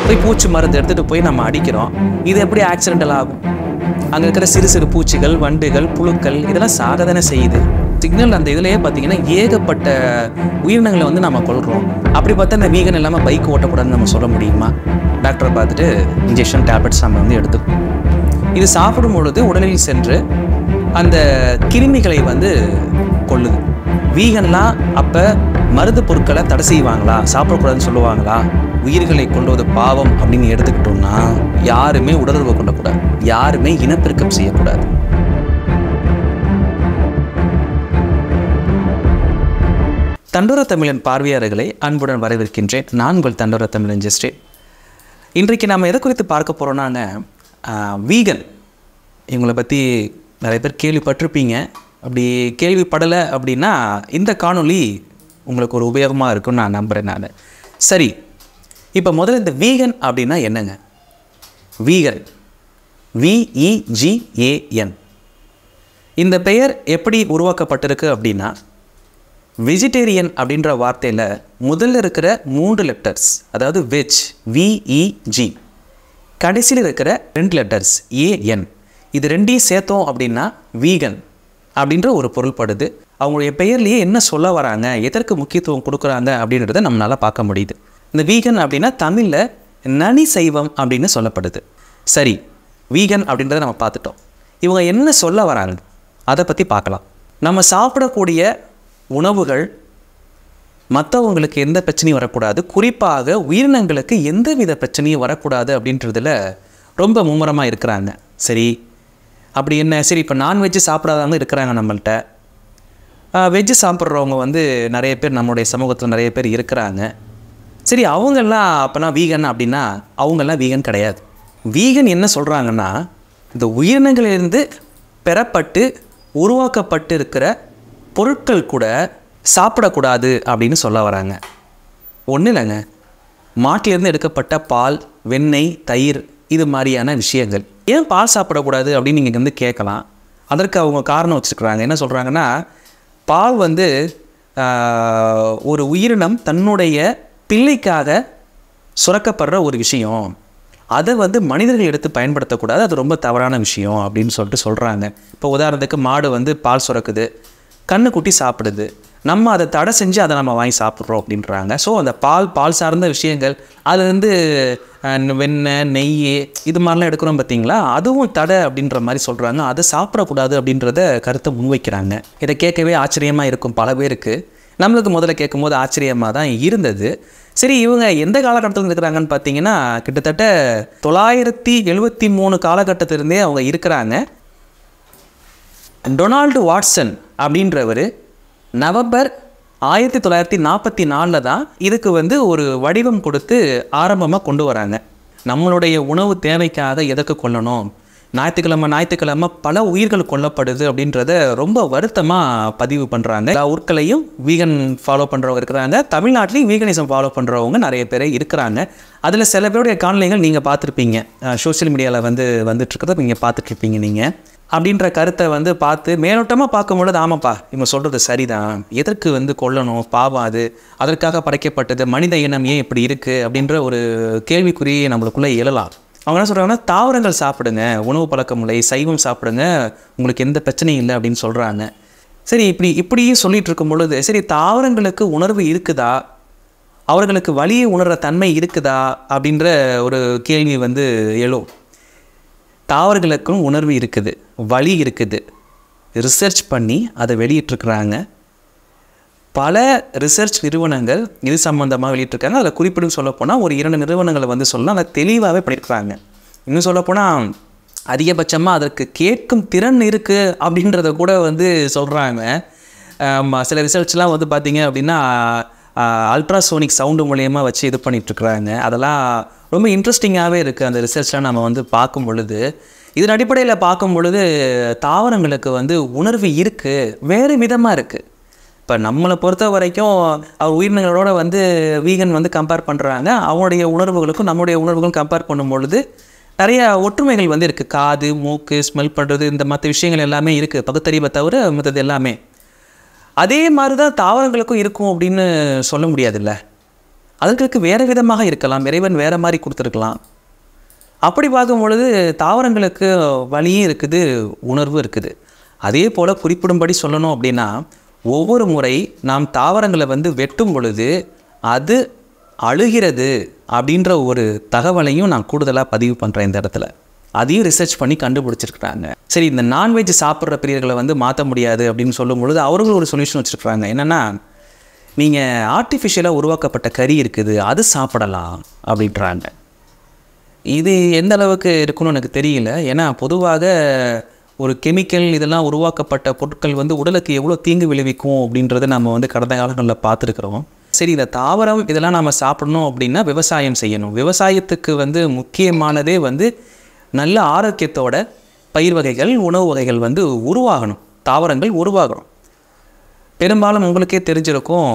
போய் பூச்சி மருந்து எடுத்துகிட்டு போய் நம்ம அடிக்கிறோம் இது எப்படி ஆக்சிடென்டல் ஆகும் அங்கே இருக்கிற சிறு சிறு பூச்சிகள் வண்டுகள் புழுக்கள் இதெல்லாம் சாகதானே செய்யுது சிக்னல் அந்த இதுலேயே பார்த்தீங்கன்னா ஏகப்பட்ட உயிரினங்களை வந்து நம்ம கொள்கிறோம் அப்படி பார்த்தா இந்த வீகன் இல்லாமல் பைக் ஓட்டக்கூடாதுன்னு நம்ம சொல்ல முடியுமா டாக்டரை பார்த்துட்டு இன்ஜெக்ஷன் டேப்லெட்ஸ் நம்ம வந்து எடுத்துக்கணும் இது சாப்பிடும் பொழுது உடலில் சென்று அந்த கிருமிகளை வந்து கொல்லுது வீகன்லாம் அப்போ மருந்து பொருட்களை தடை செய்வாங்களா சாப்பிடக்கூடாதுன்னு சொல்லுவாங்களா உயிர்களை கொள்வது பாவம் அப்படின்னு எடுத்துக்கிட்டோம்னா யாருமே உடலுறவு கொள்ளக்கூடாது யாருமே இனப்பெருக்கம் செய்யக்கூடாது தண்டோர தமிழன் பார்வையாளர்களை அன்புடன் வரவேற்கின்றேன் நான் உங்கள் தண்டோர தமிழன் ஜெஸ்டே இன்றைக்கு நாம் எதை குறித்து பார்க்க போகிறோம்னாங்க வீகன் இவங்களை பற்றி நிறைய பேர் கேள்விப்பட்டிருப்பீங்க அப்படி கேள்விப்படலை அப்படின்னா இந்த காணொளி உங்களுக்கு ஒரு உபயோகமாக இருக்கும்னு நான் நம்புகிறேன் நான் சரி இப்போ முதல்ல இந்த வீகன் அப்படின்னா என்னங்க வீகன் விஇஜிஏஎன் இந்த பெயர் எப்படி உருவாக்கப்பட்டிருக்கு அப்படின்னா வெஜிடேரியன் அப்படின்ற வார்த்தையில் முதல்ல இருக்கிற மூன்று லெட்டர்ஸ் அதாவது வெஜ் விஇஜி கடைசியில் இருக்கிற ரெண்டு லெட்டர்ஸ் ஏஎன் இது ரெண்டையும் சேர்த்தோம் அப்படின்னா வீகன் அப்படின்ற ஒரு பொருள்படுது அவங்களுடைய பெயர்லேயே என்ன சொல்ல வராங்க எதற்கு முக்கியத்துவம் கொடுக்குறாங்க அப்படின்றத நம்மளால் பார்க்க முடியுது இந்த வீகன் அப்படின்னா தமிழில் நனி சைவம் அப்படின்னு சொல்லப்படுது சரி வீகன் அப்படின்றத நம்ம பார்த்துட்டோம் இவங்க என்ன சொல்ல வராங்க அதை பற்றி பார்க்கலாம் நம்ம சாப்பிடக்கூடிய உணவுகள் மற்றவங்களுக்கு எந்த பிரச்சனையும் வரக்கூடாது குறிப்பாக உயிரினங்களுக்கு எந்த வித பிரச்சனையும் வரக்கூடாது அப்படின்றதுல ரொம்ப மும்முரமாக இருக்கிறாங்க சரி அப்படி என்ன சரி இப்போ நான்வெஜ்ஜு சாப்பிடாதவங்க இருக்கிறாங்க நம்மள்கிட்ட வெஜ்ஜு சாப்பிட்றவங்க வந்து நிறைய பேர் நம்மளுடைய சமூகத்தில் நிறைய பேர் இருக்கிறாங்க சரி அவங்கெல்லாம் அப்போனா வீகன் அப்படின்னா அவங்கெல்லாம் வீகன் கிடையாது வீகன் என்ன சொல்கிறாங்கன்னா இந்த உயிரினங்களிலிருந்து பெறப்பட்டு உருவாக்கப்பட்டு இருக்கிற பொருட்கள் கூட சாப்பிடக்கூடாது அப்படின்னு சொல்ல வராங்க ஒன்றும் இல்லைங்க மாட்டிலிருந்து எடுக்கப்பட்ட பால் வெண்ணெய் தயிர் இது மாதிரியான விஷயங்கள் ஏன் பால் சாப்பிடக்கூடாது அப்படின்னு நீங்கள் வந்து கேட்கலாம் அதற்கு அவங்க காரணம் வச்சுருக்குறாங்க என்ன சொல்கிறாங்கன்னா பால் வந்து ஆஹ், ஒரு உயிரினம் தன்னுடைய பிள்ளைக்காக சுரக்கப்படுற ஒரு விஷயம் அதை வந்து மனிதர்கள் எடுத்து பயன்படுத்தக்கூடாது அது ரொம்ப தவறான விஷயம் அப்படின்னு சொல்லிட்டு சொல்கிறாங்க இப்போ உதாரணத்துக்கு மாடு வந்து பால் சுரக்குது கண்ணுக்குட்டி சாப்பிடுது நம்ம அதை தடை செஞ்சு அதை நம்ம வாங்கி சாப்பிட்றோம் அப்படின்றாங்க ஸோ அந்த பால் பால் சார்ந்த விஷயங்கள் அது வந்து அஹ், வெண்ணெய் நெய் இது மாதிரிலாம் எடுக்கிறோம் பார்த்தீங்களா அதுவும் தடை அப்படின்ற மாதிரி சொல்கிறாங்க அதை சாப்பிடக்கூடாது அப்படின்றத கருத்தை முன்வைக்கிறாங்க இதை கேட்கவே ஆச்சரியமாக இருக்கும் பல பேருக்கு நம்மளுக்கு முதல்ல கேட்கும்போது ஆச்சரியமாக தான் இருந்தது சரி இவங்க எந்த காலகட்டத்தில் இருக்கிறாங்கன்னு பார்த்தீங்கன்னா கிட்டத்தட்ட தொள்ளாயிரத்தி எழுபத்தி மூணு காலகட்டத்திலிருந்தே அவங்க இருக்கிறாங்க டொனால்டு வாட்சன் அப்படின்றவர் நவம்பர் ஆயிரத்தி தொள்ளாயிரத்தி நாற்பத்தி நாலில் தான் இதுக்கு வந்து ஒரு வடிவம் கொடுத்து ஆரம்பமாக கொண்டு வராங்க நம்மளுடைய உணவு தேவைக்காக எதற்கு கொல்லணும் ஞாயிற்றுக்கிழமை ஞாயிற்றுக்கிழமை பல உயிர்கள் கொல்லப்படுது அப்படின்றத ரொம்ப வருத்தமாக பதிவு பண்ணுறாங்க எல்லா ஊர்களையும் வீகன் ஃபாலோ பண்ணுறவங்க இருக்கிறாங்க தமிழ்நாட்டிலையும் வீகனிசம் ஃபாலோ பண்ணுறவங்க நிறைய பேர் இருக்கிறாங்க அதில் சில பேருடைய காணொலிகள் நீங்கள் பார்த்துருப்பீங்க சோஷியல் மீடியாவில் வந்து வந்துட்டுருக்கிறத நீங்கள் பார்த்துட்ருப்பீங்க நீங்கள் அப்படின்ற கருத்தை வந்து பார்த்து மேலோட்டமாக பார்க்கும்பொழுது ஆமாப்பா இவங்க சொல்கிறது சரிதான் எதற்கு வந்து கொல்லணும் பாவம் அது அதற்காக படைக்கப்பட்டது மனித இனம் ஏன் இப்படி இருக்குது அப்படின்ற ஒரு கேள்விக்குறி நம்மளுக்குள்ளே எழலாம் அவங்க என்ன சொல்கிறாங்கன்னா தாவரங்கள் சாப்பிடுங்க உணவு பழக்கமுறை சைவம் சாப்பிடுங்க உங்களுக்கு எந்த பிரச்சனையும் இல்லை அப்படின்னு சொல்கிறாங்க சரி இப்படி இப்படியே சொல்லிட்டு இருக்கும் பொழுது சரி தாவரங்களுக்கு உணர்வு இருக்குதா அவர்களுக்கு வலியை உணர்கிற தன்மை இருக்குதா அப்படின்ற ஒரு கேள்வி வந்து எழும் தாவரங்களுக்கும் உணர்வு இருக்குது வலி இருக்குது ரிசர்ச் பண்ணி அதை வெளியிட்டிருக்கிறாங்க பல ரிசர்ச் நிறுவனங்கள் இது சம்மந்தமாக வெளியிட்டிருக்காங்க அதில் குறிப்பிடும் சொல்லப்போனால் ஒரு இரண்டு நிறுவனங்களை வந்து சொல்லலாம் அதை தெளிவாகவே பண்ணியிருக்கிறாங்க இன்னும் சொல்லப்போனால் அதிகபட்சமாக அதற்கு கேட்கும் திறன் இருக்குது அப்படின்றத கூட வந்து சொல்கிறாங்க சில ரிசர்ச்லாம் வந்து பார்த்தீங்க அப்படின்னா அல்ட்ராசோனிக் சவுண்டு மூலயமா வச்சு இது பண்ணிகிட்ருக்குறாங்க அதெல்லாம் ரொம்ப இன்ட்ரெஸ்டிங்காகவே இருக்குது அந்த ரிசர்ச்லாம் நம்ம வந்து பார்க்கும் பொழுது இதன் அடிப்படையில் பார்க்கும் பொழுது தாவரங்களுக்கு வந்து உணர்வு இருக்குது வேறு விதமாக இருக்குது இப்போ நம்மளை பொறுத்த வரைக்கும் அவர் உயிரினங்களோட வந்து வீகன் வந்து கம்பேர் பண்ணுறாங்க அவங்களுடைய உணர்வுகளுக்கும் நம்முடைய உணர்வுகளும் கம்பேர் பண்ணும் பொழுது நிறைய ஒற்றுமைகள் வந்து இருக்குது காது மூக்கு ஸ்மெல் பண்ணுறது இந்த மற்ற விஷயங்கள் எல்லாமே இருக்குது பகுத்தறிவை தவிர மற்றது எல்லாமே அதே மாதிரி தான் தாவரங்களுக்கும் இருக்கும் அப்படின்னு சொல்ல முடியாதுல்ல அதற்கு வேறு விதமாக இருக்கலாம் இறைவன் வேறு மாதிரி கொடுத்துருக்கலாம் அப்படி பார்க்கும் பொழுது தாவரங்களுக்கு வலியும் இருக்குது உணர்வும் இருக்குது அதே போல் குறிப்பிடும்படி சொல்லணும் அப்படின்னா ஒவ்வொரு முறை நாம் தாவரங்களை வந்து வெட்டும் பொழுது அது அழுகிறது அப்படின்ற ஒரு தகவலையும் நான் கூடுதலாக பதிவு பண்ணுறேன் இந்த இடத்துல அதையும் ரிசர்ச் பண்ணி கண்டுபிடிச்சிருக்கிறாங்க சரி இந்த நான்வெஜ் சாப்பிட்ற பிரியர்களை வந்து மாற்ற முடியாது அப்படின்னு சொல்லும் பொழுது அவர்கள் ஒரு சொல்யூஷன் வச்சுருக்குறாங்க என்னென்னா நீங்கள் ஆர்டிஃபிஷியலாக உருவாக்கப்பட்ட கறி இருக்குது அது சாப்பிடலாம் அப்படின்றாங்க இது எந்த அளவுக்கு இருக்குன்னு எனக்கு தெரியல ஏன்னா பொதுவாக ஒரு கெமிக்கல் இதெல்லாம் உருவாக்கப்பட்ட பொருட்கள் வந்து உடலுக்கு எவ்வளோ தீங்கு விளைவிக்கும் அப்படின்றத நம்ம வந்து கடந்த காலங்களில் பார்த்துருக்குறோம் சரி இந்த தாவரம் இதெல்லாம் நம்ம சாப்பிடணும் அப்படின்னா விவசாயம் செய்யணும் விவசாயத்துக்கு வந்து முக்கியமானதே வந்து நல்ல ஆரோக்கியத்தோட பயிர் வகைகள் உணவு வகைகள் வந்து உருவாகணும் தாவரங்கள் உருவாகணும் பெரும்பாலும் உங்களுக்கே தெரிஞ்சிருக்கும்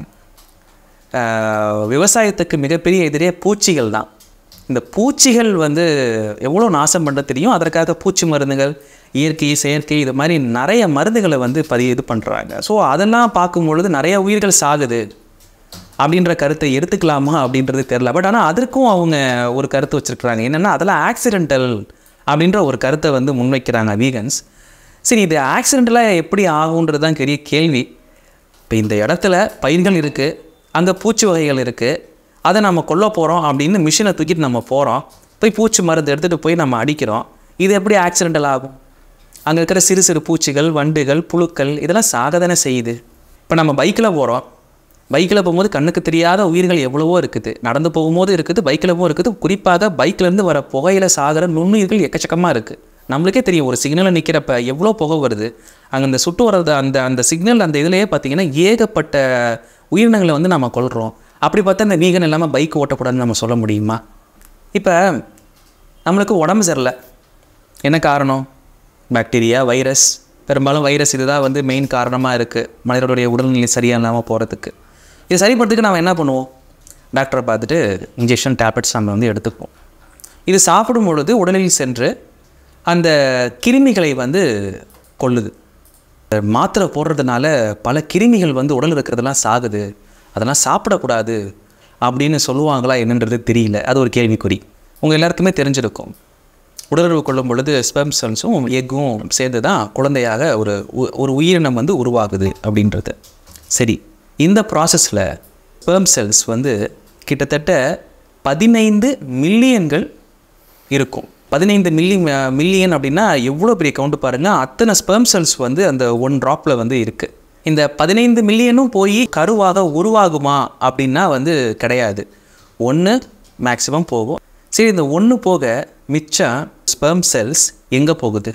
ஆஹ், விவசாயத்துக்கு மிகப்பெரிய எதிரே பூச்சிகள் தான் இந்த பூச்சிகள் வந்து எவ்வளோ நாசம் பண்ண தெரியும் அதற்காக பூச்சி மருந்துகள் இயற்கை செயற்கை இது மாதிரி நிறைய மருந்துகளை வந்து பதி இது பண்ணுறாங்க ஸோ அதெல்லாம் பார்க்கும் பொழுது நிறைய உயிர்கள் சாகுது அப்படின்ற கருத்தை எடுத்துக்கலாமா அப்படின்றது தெரில பட் ஆனால் அதற்கும் அவங்க ஒரு கருத்து வச்சுருக்குறாங்க என்னென்னா அதெல்லாம் ஆக்சிடென்டல் அப்படின்ற ஒரு கருத்தை வந்து முன்வைக்கிறாங்க வீகன்ஸ் சரி இது ஆக்சிடென்டலாக எப்படி ஆகுன்றது தான் பெரிய கேள்வி இப்போ இந்த இடத்துல பயிர்கள் இருக்குது அங்கே பூச்சி வகைகள் இருக்குது அதை நம்ம கொல்ல போகிறோம் அப்படின்னு மிஷினை தூக்கிட்டு நம்ம போகிறோம் போய் பூச்சி மருந்து எடுத்துகிட்டு போய் நம்ம அடிக்கிறோம் இது எப்படி ஆக்சிடென்டல் ஆகும் அங்கே இருக்கிற சிறு சிறு பூச்சிகள் வண்டுகள் புழுக்கள் இதெல்லாம் சாக தானே செய்யுது இப்போ நம்ம பைக்கில் போகிறோம் பைக்கில் போகும்போது கண்ணுக்கு தெரியாத உயிர்கள் எவ்வளவோ இருக்குது நடந்து போகும்போது இருக்குது பைக்கிலவும் இருக்குது குறிப்பாக பைக்லேருந்து வர புகையில சாகிற நுண்ணுயிர்கள் எக்கச்சக்கமாக இருக்குது நம்மளுக்கே தெரியும் ஒரு சிக்னலில் நிற்கிறப்ப எவ்வளோ புகை வருது அங்கே அந்த சுட்டு வர்றது அந்த அந்த சிக்னல் அந்த இதுலேயே பார்த்தீங்கன்னா ஏகப்பட்ட உயிரினங்களை வந்து நம்ம கொள்கிறோம் அப்படி பார்த்தா இந்த வீகன் இல்லாமல் பைக் ஓட்டக்கூடாதுன்னு நம்ம சொல்ல முடியுமா இப்போ நம்மளுக்கு உடம்பு சரியில்லை என்ன காரணம் பாக்டீரியா வைரஸ் பெரும்பாலும் வைரஸ் இதுதான் வந்து மெயின் காரணமாக இருக்குது மனிதர்களுடைய உடல்நிலை சரியாக இல்லாமல் போகிறதுக்கு இது சரிப்படுறதுக்கு நம்ம என்ன பண்ணுவோம் டாக்டரை பார்த்துட்டு இன்ஜெக்ஷன் டேப்லெட்ஸ் நம்ம வந்து எடுத்துப்போம் இது சாப்பிடும் பொழுது உடலில் சென்று அந்த கிருமிகளை வந்து கொல்லுது மாத்திரை போடுறதுனால பல கிருமிகள் வந்து உடல் இருக்கிறதெல்லாம் சாகுது அதெல்லாம் சாப்பிடக்கூடாது அப்படின்னு சொல்லுவாங்களா என்னன்றது தெரியல அது ஒரு கேள்விக்குறி உங்கள் எல்லாருக்குமே தெரிஞ்சிருக்கும் உடலுறவு கொள்ளும் பொழுது ஸ்பெம் செல்ஸும் எக்கும் சேர்ந்து தான் குழந்தையாக ஒரு உ- ஒரு உயிரினம் வந்து உருவாகுது அப்படின்றது சரி இந்த ப்ராசஸில் ஸ்பெர்ம் செல்ஸ் வந்து கிட்டத்தட்ட பதினைந்து மில்லியன்கள் இருக்கும் பதினைந்து மில்லி மில்லியன் அப்படின்னா எவ்வளோ பெரிய கவுண்ட் பாருங்கள் அத்தனை ஸ்பெர்ம் செல்ஸ் வந்து அந்த ஒன் ட்ராப்பில் வந்து இருக்குது இந்த பதினைந்து மில்லியனும் போய் கருவாக உருவாகுமா அப்படின்னா வந்து கிடையாது ஒன்று மேக்ஸிமம் போகும் சரி இந்த ஒன்று போக மிச்சம் ஸ்பெர்ம் செல்ஸ் எங்கே போகுது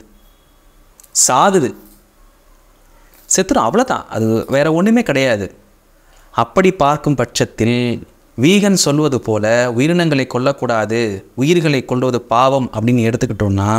சாகுது செத்துரும் அவ்வளோதான் அது வேற ஒன்றுமே கிடையாது அப்படி பார்க்கும் பட்சத்தில் வீகன் சொல்வது போல உயிரினங்களை கொல்லக்கூடாது உயிர்களை கொல்வது பாவம் அப்படின்னு எடுத்துக்கிட்டோம்னா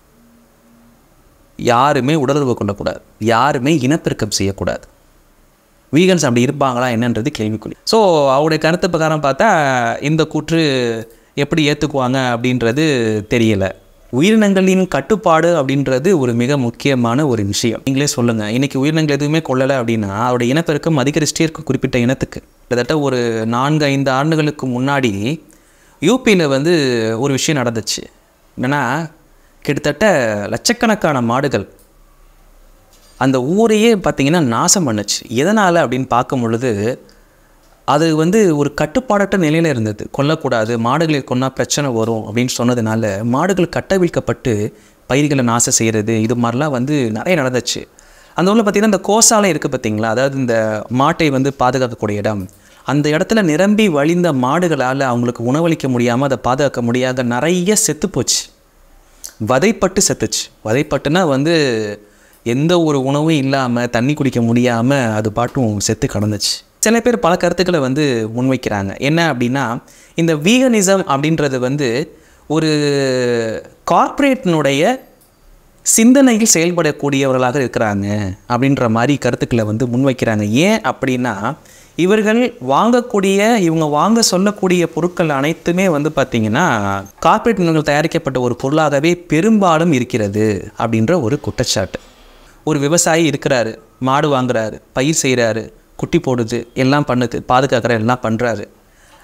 யாருமே உடலுறவு கொள்ளக்கூடாது யாருமே இனப்பெருக்கம் செய்யக்கூடாது வீகன்ஸ் அப்படி இருப்பாங்களா என்னன்றது கேள்விக்குறி ஸோ அவருடைய கருத்து பிரகாரம் பார்த்தா இந்த கூற்று எப்படி ஏற்றுக்குவாங்க அப்படின்றது தெரியல உயிரினங்களின் கட்டுப்பாடு அப்படின்றது ஒரு மிக முக்கியமான ஒரு விஷயம் நீங்களே சொல்லுங்கள் இன்றைக்கி உயிரினங்கள் எதுவுமே கொள்ளலை அப்படின்னா அவருடைய இனப்பெருக்கம் அதிகரிச்சிட்டே இருக்கும் குறிப்பிட்ட இனத்துக்கு கிட்டத்தட்ட ஒரு நான்கு ஐந்து ஆண்டுகளுக்கு முன்னாடி யூபியில் வந்து ஒரு விஷயம் நடந்துச்சு என்னென்னா கிட்டத்தட்ட லட்சக்கணக்கான மாடுகள் அந்த ஊரையே பார்த்தீங்கன்னா நாசம் பண்ணுச்சு எதனால் அப்படின்னு பார்க்கும் பொழுது அது வந்து ஒரு கட்டுப்பாடற்ற நிலையில் இருந்தது கொல்லக்கூடாது மாடுகளை கொன்னா பிரச்சனை வரும் அப்படின்னு சொன்னதுனால மாடுகள் கட்டவிழ்க்கப்பட்டு பயிர்களை நாசம் செய்கிறது இது மாதிரிலாம் வந்து நிறைய நடந்துச்சு அந்த ஊரில் பார்த்தீங்கன்னா இந்த கோசாலை இருக்குது பார்த்தீங்களா அதாவது இந்த மாட்டை வந்து பாதுகாக்கக்கூடிய இடம் அந்த இடத்துல நிரம்பி வழிந்த மாடுகளால் அவங்களுக்கு உணவளிக்க முடியாமல் அதை பாதுகாக்க முடியாத நிறைய செத்து போச்சு வதைப்பட்டு செத்துச்சு வதைப்பட்டுனா வந்து எந்த ஒரு உணவும் இல்லாமல் தண்ணி குடிக்க முடியாமல் அது பாட்டும் செத்து கடந்துச்சு சில பேர் பல கருத்துக்களை வந்து முன்வைக்கிறாங்க என்ன அப்படின்னா இந்த வீகனிசம் அப்படின்றது வந்து ஒரு கார்ப்பரேட்டினுடைய சிந்தனையில் செயல்படக்கூடியவர்களாக இருக்கிறாங்க அப்படின்ற மாதிரி கருத்துக்களை வந்து முன்வைக்கிறாங்க ஏன் அப்படின்னா இவர்கள் வாங்கக்கூடிய இவங்க வாங்க சொல்லக்கூடிய பொருட்கள் அனைத்துமே வந்து பார்த்திங்கன்னா கார்ப்பரேட் நிறுவனங்கள் தயாரிக்கப்பட்ட ஒரு பொருளாகவே பெரும்பாலும் இருக்கிறது அப்படின்ற ஒரு குற்றச்சாட்டு ஒரு விவசாயி இருக்கிறாரு மாடு வாங்குறாரு பயிர் செய்கிறாரு குட்டி போடுது எல்லாம் பண்ணுது பாதுகாக்கிற எல்லாம் பண்ணுறாரு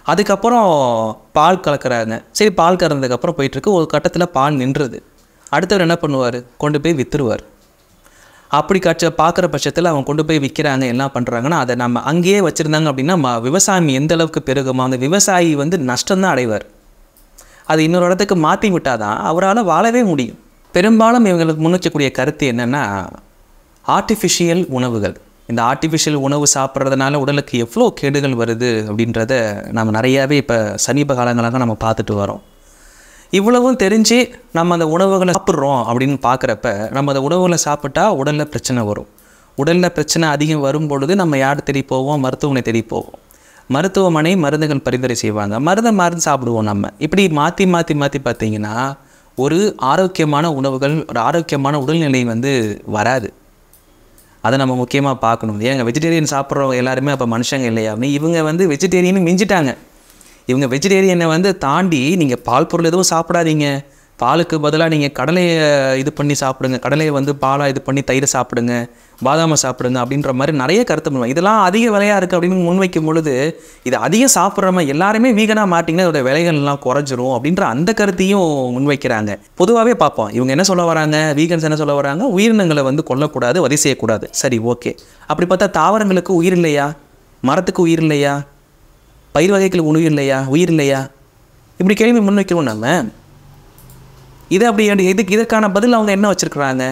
அதுக்கப்புறம் பால் கலக்கிறாங்க சரி பால் கறந்ததுக்கப்புறம் போயிட்டுருக்கு ஒரு கட்டத்தில் பால் நின்றுது அடுத்தவர் என்ன பண்ணுவார் கொண்டு போய் விற்றுருவார் அப்படி காட்ச பார்க்குற பட்சத்தில் அவங்க கொண்டு போய் விற்கிறாங்க எல்லாம் பண்ணுறாங்கன்னா அதை நம்ம அங்கேயே வச்சுருந்தாங்க அப்படின்னா ம- விவசாயம் எந்த அளவுக்கு பெருகுமோ அந்த விவசாயி வந்து நஷ்டம்தான் அடைவார் அது இன்னொரு இடத்துக்கு மாற்றி விட்டாதான் அவரால் வாழவே முடியும் பெரும்பாலும் இவங்களுக்கு முன்வைக்கக்கூடிய கருத்து என்னென்னா ஆர்டிஃபிஷியல் உணவுகள் இந்த ஆர்டிஃபிஷியல் உணவு சாப்பிட்றதுனால உடலுக்கு எவ்வளோ கேடுகள் வருது அப்படின்றத நம்ம நிறையாவே இப்போ சமீப காலங்களாக நம்ம பார்த்துட்டு வரோம் இவ்வளவும் தெரிஞ்சு நம்ம அந்த உணவுகளை சாப்பிட்றோம் அப்படின்னு பார்க்குறப்ப நம்ம அந்த உணவுகளை சாப்பிட்டா உடலில் பிரச்சனை வரும் உடலில் பிரச்சனை அதிகம் வரும் பொழுது நம்ம யார் தேடி போவோம் மருத்துவமனை தேடி போவோம் மருத்துவமனை மருந்துகள் பரிந்துரை செய்வாங்க மருந்தை மருந்து சாப்பிடுவோம் நம்ம இப்படி மாற்றி மாற்றி மாற்றி பார்த்தீங்கன்னா ஒரு ஆரோக்கியமான உணவுகள் ஒரு ஆரோக்கியமான உடல்நிலை வந்து வராது அதை நம்ம முக்கியமாக பார்க்கணும் ஏங்க வெஜிடேரியன் சாப்பிட்றவங்க எல்லாருமே அப்போ மனுஷங்க இல்லையா அப்படின்னு இவங்க வந்து வெஜிடேரியன் மிஞ்சிட்டாங்க இவங்க வெஜிடேரியனை வந்து தாண்டி நீங்கள் பால் பொருள் எதுவும் சாப்பிடாதீங்க பாலுக்கு பதிலாக நீங்கள் கடலையை இது பண்ணி சாப்பிடுங்க கடலையை வந்து பாலாக இது பண்ணி தயிரை சாப்பிடுங்க பாதாமை சாப்பிடுங்க அப்படின்ற மாதிரி நிறைய கருத்து பண்ணுவாங்க இதெல்லாம் அதிக விலையாக இருக்குது அப்படின்னு முன்வைக்கும் பொழுது இது அதிகம் சாப்பிட்றவங்க எல்லாருமே வீகனாக மாட்டிங்கன்னா அதோட விலைகள் எல்லாம் குறைஞ்சிரும் அப்படின்ற அந்த கருத்தையும் முன்வைக்கிறாங்க பொதுவாகவே பார்ப்போம் இவங்க என்ன சொல்ல வராங்க வீகன்ஸ் என்ன சொல்ல வராங்க உயிரினங்களை வந்து கொல்லக்கூடாது வதை செய்யக்கூடாது சரி ஓகே அப்படி பார்த்தா தாவரங்களுக்கு உயிர் இல்லையா மரத்துக்கு உயிர் இல்லையா பயிர் வகைகளுக்கு உணவு இல்லையா உயிர் இல்லையா இப்படி கேள்வி முன்வைக்கிறோம் நம்ம இது அப்படி இதுக்கு இதற்கான பதில் அவங்க என்ன வச்சுருக்குறாங்க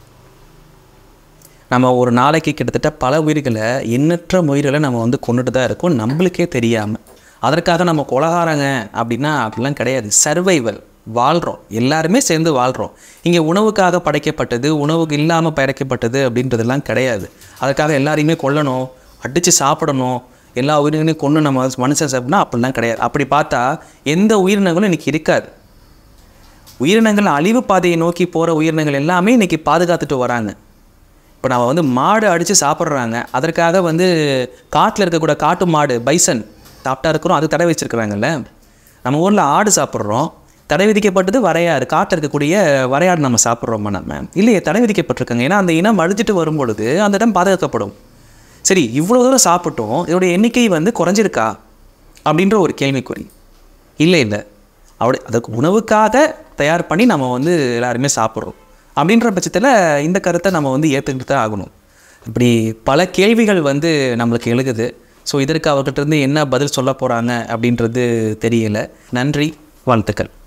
நம்ம ஒரு நாளைக்கு கிட்டத்தட்ட பல உயிர்களை எண்ணற்ற உயிர்களை நம்ம வந்து கொண்டுட்டு தான் இருக்கோம் நம்மளுக்கே தெரியாமல் அதற்காக நம்ம கொலகாரங்க அப்படின்னா அப்படிலாம் கிடையாது சர்வைவல் வாழ்கிறோம் எல்லாருமே சேர்ந்து வாழ்கிறோம் இங்கே உணவுக்காக படைக்கப்பட்டது உணவுக்கு இல்லாமல் படைக்கப்பட்டது அப்படின்றதெல்லாம் கிடையாது அதுக்காக எல்லாரையுமே கொல்லணும் அடித்து சாப்பிடணும் எல்லா உயிரினங்களையும் கொண்டு நம்ம மனுஷன் சாப்பிட்னா அப்படிலாம் கிடையாது அப்படி பார்த்தா எந்த உயிரினங்களும் இன்றைக்கி இருக்காது உயிரினங்கள் அழிவு பாதையை நோக்கி போகிற உயிரினங்கள் எல்லாமே இன்றைக்கி பாதுகாத்துட்டு வராங்க இப்போ நம்ம வந்து மாடு அடித்து சாப்பிட்றாங்க அதற்காக வந்து காட்டில் இருக்கக்கூட காட்டு மாடு பைசன் சாப்பிட்டா இருக்கிறோம் அது தடை வச்சுருக்குறாங்கல்ல நம்ம ஊரில் ஆடு சாப்பிட்றோம் தடை விதிக்கப்பட்டது வரையாடு காட்டில் இருக்கக்கூடிய வரையாடு நம்ம சாப்பிட்றோமா நம்ம இல்லையே தடை விதிக்கப்பட்டிருக்காங்க ஏன்னா அந்த இனம் அழிச்சிட்டு வரும் பொழுது அந்த இடம் பாதுகாக்கப்படும் சரி இவ்வளோ தூரம் சாப்பிட்டோம் இதோட எண்ணிக்கை வந்து குறைஞ்சிருக்கா அப்படின்ற ஒரு கேள்விக்குறி இல்லை இல்லை அப்படி அதுக்கு உணவுக்காக தயார் பண்ணி நம்ம வந்து எல்லாருமே சாப்பிட்றோம் அப்படின்ற பட்சத்தில் இந்த கருத்தை நம்ம வந்து ஏற்றுக்கிட்டு தான் ஆகணும் இப்படி பல கேள்விகள் வந்து நம்மளுக்கு எழுகுது ஸோ இதற்கு அவர்கிட்ட இருந்து என்ன பதில் சொல்ல போகிறாங்க அப்படின்றது தெரியல நன்றி வாழ்த்துக்கள்